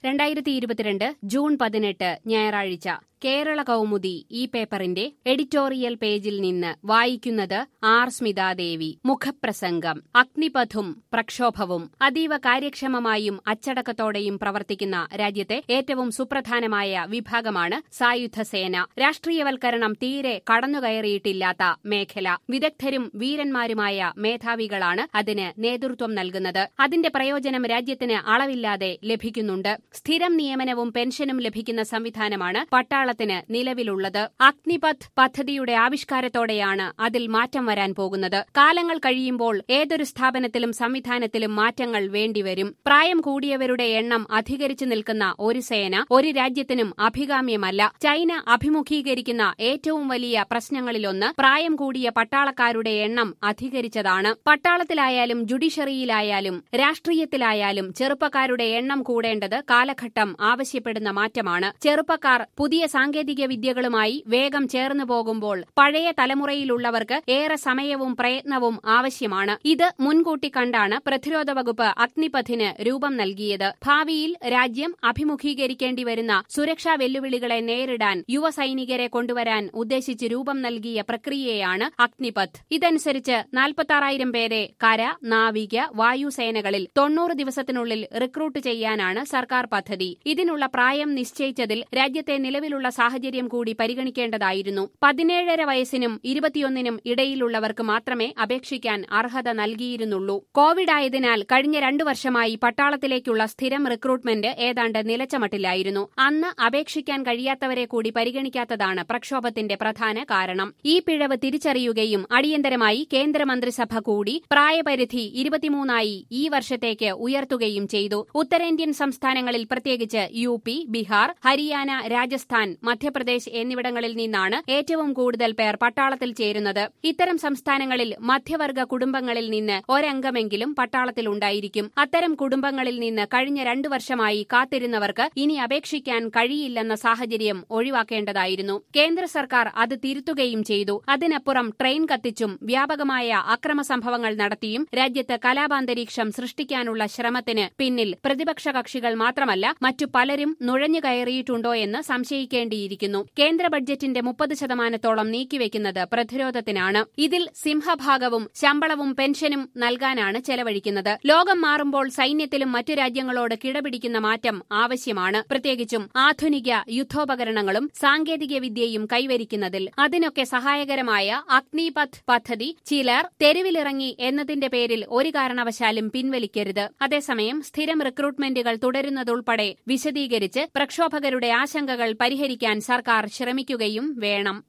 രണ്ടായിരത്തി ഇരുപത്തിരണ്ട് ജൂൺ പതിനെട്ട് ഞായറാഴ്ച കേരള കൗമുദി ഈ പേപ്പറിന്റെ എഡിറ്റോറിയൽ പേജിൽ നിന്ന് വായിക്കുന്നത് ആർ സ്മിതാദേവി മുഖപ്രസംഗം അഗ്നിപഥും പ്രക്ഷോഭവും അതീവ കാര്യക്ഷമമായും അച്ചടക്കത്തോടെയും പ്രവർത്തിക്കുന്ന രാജ്യത്തെ ഏറ്റവും സുപ്രധാനമായ വിഭാഗമാണ് സായുധ സേന രാഷ്ട്രീയവൽക്കരണം തീരെ കടന്നുകയറിയിട്ടില്ലാത്ത മേഖല വിദഗ്ധരും വീരന്മാരുമായ മേധാവികളാണ് അതിന് നേതൃത്വം നൽകുന്നത് അതിന്റെ പ്രയോജനം രാജ്യത്തിന് അളവില്ലാതെ ലഭിക്കുന്നുണ്ട് സ്ഥിരം നിയമനവും പെൻഷനും ലഭിക്കുന്ന സംവിധാനമാണ് പട്ടാളത്തിന് നിലവിലുള്ളത് അഗ്നിപഥ് പദ്ധതിയുടെ ആവിഷ്കാരത്തോടെയാണ് അതിൽ മാറ്റം വരാൻ പോകുന്നത് കാലങ്ങൾ കഴിയുമ്പോൾ ഏതൊരു സ്ഥാപനത്തിലും സംവിധാനത്തിലും മാറ്റങ്ങൾ വേണ്ടിവരും പ്രായം കൂടിയവരുടെ എണ്ണം അധികരിച്ചു നിൽക്കുന്ന ഒരു സേന ഒരു രാജ്യത്തിനും അഭികാമ്യമല്ല ചൈന അഭിമുഖീകരിക്കുന്ന ഏറ്റവും വലിയ പ്രശ്നങ്ങളിലൊന്ന് പ്രായം കൂടിയ പട്ടാളക്കാരുടെ എണ്ണം അധികരിച്ചതാണ് പട്ടാളത്തിലായാലും ജുഡീഷ്യറിയിലായാലും രാഷ്ട്രീയത്തിലായാലും ചെറുപ്പക്കാരുടെ എണ്ണം കൂടേണ്ടത് കാലഘട്ടം ആവശ്യപ്പെടുന്ന മാറ്റമാണ് ചെറുപ്പക്കാർ പുതിയ സാങ്കേതിക വിദ്യകളുമായി വേഗം ചേർന്നു പോകുമ്പോൾ പഴയ തലമുറയിലുള്ളവർക്ക് ഏറെ സമയവും പ്രയത്നവും ആവശ്യമാണ് ഇത് മുൻകൂട്ടി കണ്ടാണ് പ്രതിരോധ വകുപ്പ് അഗ്നിപഥിന് രൂപം നൽകിയത് ഭാവിയിൽ രാജ്യം അഭിമുഖീകരിക്കേണ്ടി വരുന്ന സുരക്ഷാ വെല്ലുവിളികളെ നേരിടാൻ യുവ സൈനികരെ കൊണ്ടുവരാൻ ഉദ്ദേശിച്ച് രൂപം നൽകിയ പ്രക്രിയയാണ് അഗ്നിപഥ് ഇതനുസരിച്ച് നാൽപ്പത്താറായിരം പേരെ കര നാവിക വായുസേനകളിൽ തൊണ്ണൂറ് ദിവസത്തിനുള്ളിൽ റിക്രൂട്ട് ചെയ്യാനാണ് സർക്കാർ പദ്ധതി ഇതിനുള്ള പ്രായം നിശ്ചയിച്ചതിൽ രാജ്യത്തെ നിലവിലുള്ള സാഹചര്യം കൂടി പരിഗണിക്കേണ്ടതായിരുന്നു പതിനേഴര വയസ്സിനും ഇരുപത്തിയൊന്നിനും ഇടയിലുള്ളവർക്ക് മാത്രമേ അപേക്ഷിക്കാൻ അർഹത നൽകിയിരുന്നുള്ളൂ കോവിഡ് ആയതിനാൽ കഴിഞ്ഞ രണ്ടു വർഷമായി പട്ടാളത്തിലേക്കുള്ള സ്ഥിരം റിക്രൂട്ട്മെന്റ് ഏതാണ്ട് നിലച്ച മട്ടിലായിരുന്നു അന്ന് അപേക്ഷിക്കാൻ കഴിയാത്തവരെ കൂടി പരിഗണിക്കാത്തതാണ് പ്രക്ഷോഭത്തിന്റെ പ്രധാന കാരണം ഈ പിഴവ് തിരിച്ചറിയുകയും അടിയന്തരമായി കേന്ദ്രമന്ത്രിസഭ കൂടി പ്രായപരിധി ഇരുപത്തിമൂന്നായി ഈ വർഷത്തേക്ക് ഉയർത്തുകയും ചെയ്തു ഉത്തരേന്ത്യൻ സംസ്ഥാനങ്ങളിൽ പ്രത്യേകിച്ച് യു പി ബീഹാർ ഹരിയാന രാജസ്ഥാൻ മധ്യപ്രദേശ് എന്നിവിടങ്ങളിൽ നിന്നാണ് ഏറ്റവും കൂടുതൽ പേർ പട്ടാളത്തിൽ ചേരുന്നത് ഇത്തരം സംസ്ഥാനങ്ങളിൽ മധ്യവർഗ കുടുംബങ്ങളിൽ നിന്ന് ഒരംഗമെങ്കിലും പട്ടാളത്തിലുണ്ടായിരിക്കും അത്തരം കുടുംബങ്ങളിൽ നിന്ന് കഴിഞ്ഞ രണ്ടു വർഷമായി കാത്തിരുന്നവർക്ക് ഇനി അപേക്ഷിക്കാൻ കഴിയില്ലെന്ന സാഹചര്യം ഒഴിവാക്കേണ്ടതായിരുന്നു കേന്ദ്ര സർക്കാർ അത് തിരുത്തുകയും ചെയ്തു അതിനപ്പുറം ട്രെയിൻ കത്തിച്ചും വ്യാപകമായ അക്രമ സംഭവങ്ങൾ നടത്തിയും രാജ്യത്ത് കലാപാന്തരീക്ഷം സൃഷ്ടിക്കാനുള്ള ശ്രമത്തിന് പിന്നിൽ പ്രതിപക്ഷ കക്ഷികൾ മാത്രമല്ല മറ്റു പലരും നുഴഞ്ഞു കയറിയിട്ടുണ്ടോ എന്ന് സംശയിക്കേണ്ടിയിരിക്കുന്നു കേന്ദ്ര ബഡ്ജറ്റിന്റെ മുപ്പത് ശതമാനത്തോളം നീക്കിവെക്കുന്നത് പ്രതിരോധത്തിനാണ് ഇതിൽ സിംഹഭാഗവും ശമ്പളവും പെൻഷനും നൽകാനാണ് ചെലവഴിക്കുന്നത് ലോകം മാറുമ്പോൾ സൈന്യത്തിലും മറ്റു രാജ്യങ്ങളോട് കിടപിടിക്കുന്ന മാറ്റം ആവശ്യമാണ് പ്രത്യേകിച്ചും ആധുനിക യുദ്ധോപകരണങ്ങളും സാങ്കേതിക വിദ്യയും കൈവരിക്കുന്നതിൽ അതിനൊക്കെ സഹായകരമായ അഗ്നിപഥ് പദ്ധതി ചിലർ തെരുവിലിറങ്ങി എന്നതിന്റെ പേരിൽ ഒരു കാരണവശാലും പിൻവലിക്കരുത് അതേസമയം സ്ഥിരം റിക്രൂട്ട്മെന്റുകൾ തുടരുന്നതുൾപ്പെടെ വിശദീകരിച്ച് പ്രക്ഷോഭകരുടെ ആശങ്കകൾ പരിഹരിക്കാൻ സർക്കാർ ശ്രമിക്കുകയും വേണം